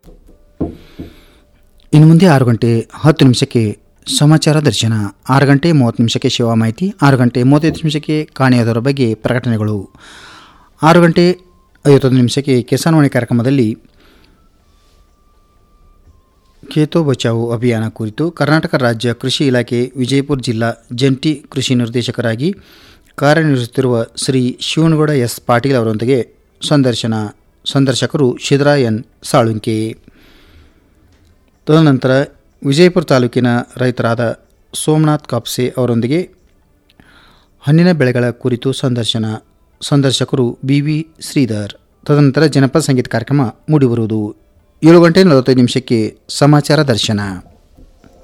ಇನ್ನು ಮುಂದೆ ಆರು ಗಂಟೆ ಹತ್ತು ನಿಮಿಷಕ್ಕೆ ಸಮಾಚಾರ ದರ್ಶನ ಆರು ಗಂಟೆ ಮೂವತ್ತು ನಿಮಿಷಕ್ಕೆ ಸೇವಾ ಮಾಹಿತಿ ಆರು ಗಂಟೆ ಮೂವತ್ತೈದು ನಿಮಿಷಕ್ಕೆ ಕಾಣೆಯಾದವರ ಬಗ್ಗೆ ಪ್ರಕಟಣೆಗಳು ಆರು ಗಂಟೆ ಐವತ್ತೊಂದು ನಿಮಿಷಕ್ಕೆ ಕಿಸಾನ್ವಾಣಿ ಕಾರ್ಯಕ್ರಮದಲ್ಲಿ ಖೇತೋ ಬಚಾವೋ ಅಭಿಯಾನ ಕುರಿತು ಕರ್ನಾಟಕ ರಾಜ್ಯ ಕೃಷಿ ಇಲಾಖೆ ವಿಜಯಪುರ ಜಿಲ್ಲಾ ಜಂಟಿ ಕೃಷಿ ನಿರ್ದೇಶಕರಾಗಿ ಕಾರ್ಯನಿರ್ವಹಿಸುತ್ತಿರುವ ಶ್ರೀ ಶಿವನಗೌಡ ಎಸ್ ಪಾಟೀಲ್ ಅವರೊಂದಿಗೆ ಸಂದರ್ಶನ ಸಂದರ್ಶಕರು ಶಿದ್ರಾ ಎನ್ ಸಾಳುಂಕೆ ತದನಂತರ ವಿಜಯಪುರ ತಾಲೂಕಿನ ರೈತರಾದ ಸೋಮನಾಥ್ ಕಾಪ್ಸೆ ಅವರೊಂದಿಗೆ ಹಣ್ಣಿನ ಬೆಳೆಗಳ ಕುರಿತು ಸಂದರ್ಶನ ಸಂದರ್ಶಕರು ಬಿ ವಿ ಶ್ರೀಧರ್ ತದನಂತರ ಜನಪದ ಸಂಗೀತ ಕಾರ್ಯಕ್ರಮ ಮೂಡಿಬರುವುದು ಏಳು ಗಂಟೆ ನಲವತ್ತೈದು ನಿಮಿಷಕ್ಕೆ ಸಮಾಚಾರ ದರ್ಶನ